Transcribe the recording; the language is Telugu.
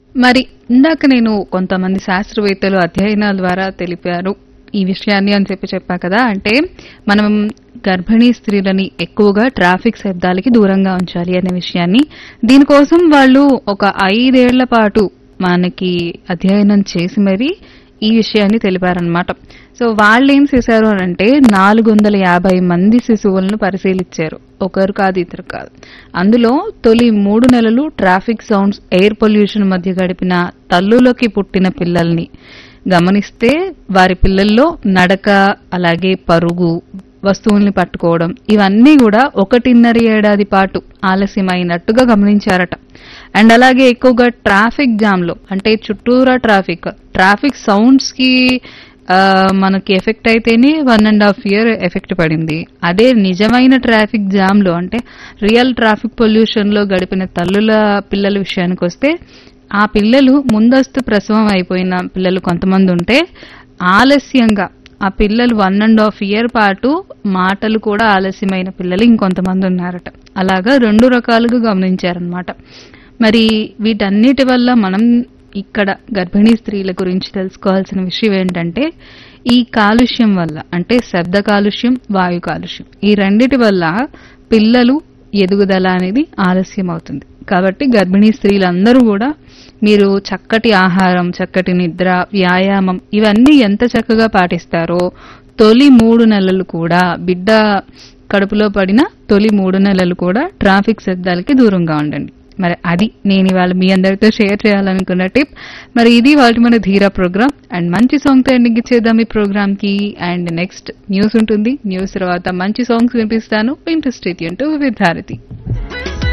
మరి ఇందాక నేను కొంతమంది శాస్త్రవేత్తలు అధ్యయనాల ద్వారా తెలిపారు ఈ విషయాన్ని అని చెప్పి చెప్పా కదా అంటే మనం గర్భిణీ స్త్రీలని ఎక్కువగా ట్రాఫిక్ శబ్దాలకి దూరంగా ఉంచాలి అనే విషయాన్ని దీనికోసం వాళ్ళు ఒక ఐదేళ్ల పాటు మనకి అధ్యయనం చేసి మరి ఈ విషయాన్ని తెలిపారనమాట సో వాళ్ళు ఏం చేశారు అని అంటే నాలుగు వందల యాభై మంది శిశువులను పరిశీలించారు ఒకరు కాదు ఇద్దరు కాదు అందులో తొలి మూడు నెలలు ట్రాఫిక్ సౌండ్స్ ఎయిర్ పొల్యూషన్ మధ్య గడిపిన తల్లులోకి పుట్టిన పిల్లల్ని గమనిస్తే వారి పిల్లల్లో నడక అలాగే పరుగు వస్తువుల్ని పట్టుకోవడం ఇవన్నీ కూడా ఒకటిన్నర ఏడాది పాటు ఆలస్యమైనట్టుగా గమనించారట అండ్ అలాగే ఎక్కువగా ట్రాఫిక్ జామ్ లో అంటే చుట్టూరా ట్రాఫిక్ ట్రాఫిక్ సౌండ్స్ కి ఆ, మనకి ఎఫెక్ట్ అయితేనే one and half year effect పడింది అదే నిజమైన ట్రాఫిక్ జామ్ లో అంటే రియల్ ట్రాఫిక్ పొల్యూషన్ లో గడిపిన తల్లుల పిల్లల విషయానికి వస్తే ఆ పిల్లలు ముందస్తు ప్రసవం అయిపోయిన పిల్లలు కొంతమంది ఉంటే ఆలస్యంగా ఆ పిల్లలు వన్ అండ్ హాఫ్ ఇయర్ పాటు మాటలు కూడా ఆలస్యమైన పిల్లలు ఇంకొంతమంది ఉన్నారట అలాగా రెండు రకాలుగా గమనించారనమాట మరి వీటన్నిటి వల్ల మనం ఇక్కడ గర్భిణీ స్త్రీల గురించి తెలుసుకోవాల్సిన విషయం ఏంటంటే ఈ కాలుష్యం వల్ల అంటే శబ్ద కాలుష్యం వాయు కాలుష్యం ఈ రెండిటి వల్ల పిల్లలు ఎదుగుదల అనేది ఆలస్యం అవుతుంది కాబట్టి గర్భిణీ స్త్రీలందరూ కూడా మీరు చక్కటి ఆహారం చక్కటి నిద్ర వ్యాయామం ఇవన్నీ ఎంత చక్కగా పాటిస్తారో తొలి మూడు నెలలు కూడా బిడ్డ కడుపులో పడిన తొలి మూడు నెలలు కూడా ట్రాఫిక్ శబ్దాలకి దూరంగా ఉండండి మరి అది నేను ఇవాళ మీ అందరితో షేర్ చేయాలనుకున్న టిప్ మరి ఇది వాళ్ళ మన ధీరా ప్రోగ్రామ్ అండ్ మంచి సాంగ్ తో ఎండింగ్ ఇచ్చేద్దాం ఈ ప్రోగ్రామ్ కి అండ్ నెక్స్ట్ న్యూస్ ఉంటుంది న్యూస్ తర్వాత మంచి సాంగ్స్ వినిపిస్తాను ఇంట్రెస్ట్ టు విత్ భారతి